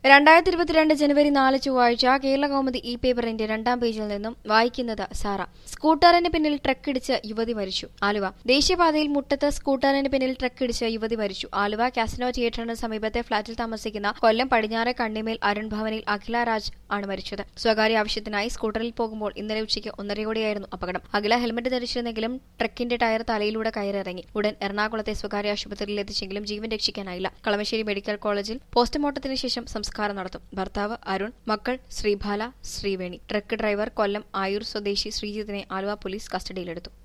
രണ്ടായിരത്തി ഇരുപത്തിരണ്ട് ജനുവരി നാല് ചൊവ്വാഴ്ച കേരള കൗമുദി ഇ പേപ്പറിന്റെ രണ്ടാം പേജിൽ നിന്നും വായിക്കുന്നത് സാറ സ്കൂട്ടറിന് പിന്നിൽ ട്രക്കിടിച്ച് യുവതി മരിച്ചു ആലുവ ദേശീയപാതയിൽ മുട്ടത്ത് സ്കൂട്ടറിന് പിന്നിൽ ട്രക്കിടിച്ച് യുവതി മരിച്ചു ആലുവ കാസിനോ തിയേറ്ററിന് സമീപത്തെ ഫ്ളാറ്റിൽ താമസിക്കുന്ന കൊല്ലം പടിഞ്ഞാറെ കണ്ണിമേൽ അരുൺ ഭവനിൽ അഖില രാജ് ആണ് മരിച്ചത് സ്വകാര്യ ആവശ്യത്തിനായി സ്കൂട്ടറിൽ പോകുമ്പോൾ ഇന്നലെ ഉച്ചയ്ക്ക് ഒന്നരയോടെയായിരുന്നു അപകടം അഖില ഹെൽമറ്റ് ധരിച്ചിരുന്നെങ്കിലും ട്രക്കിന്റെ ടയർ തലയിലൂടെ കയറിറങ്ങി ഉടൻ എറണാകുളത്തെ സ്വകാര്യ ആശുപത്രിയിൽ എത്തിച്ചെങ്കിലും ജീവൻ രക്ഷിക്കാനായില്ല കളമശ്ശേരി മെഡിക്കൽ കോളേജിൽ പോസ്റ്റ്മോർട്ടത്തിന് ശേഷം സംസ്കാരം നടത്തും ഭർത്താവ് അരുൺ മക്കൾ ശ്രീബാല ശ്രീവേണി ട്രക്ക് ഡ്രൈവർ കൊല്ലം ആയൂർ സ്വദേശി ശ്രീജിത്തിനെ ആലുവ പോലീസ് കസ്റ്റഡിയിലെടുത്തു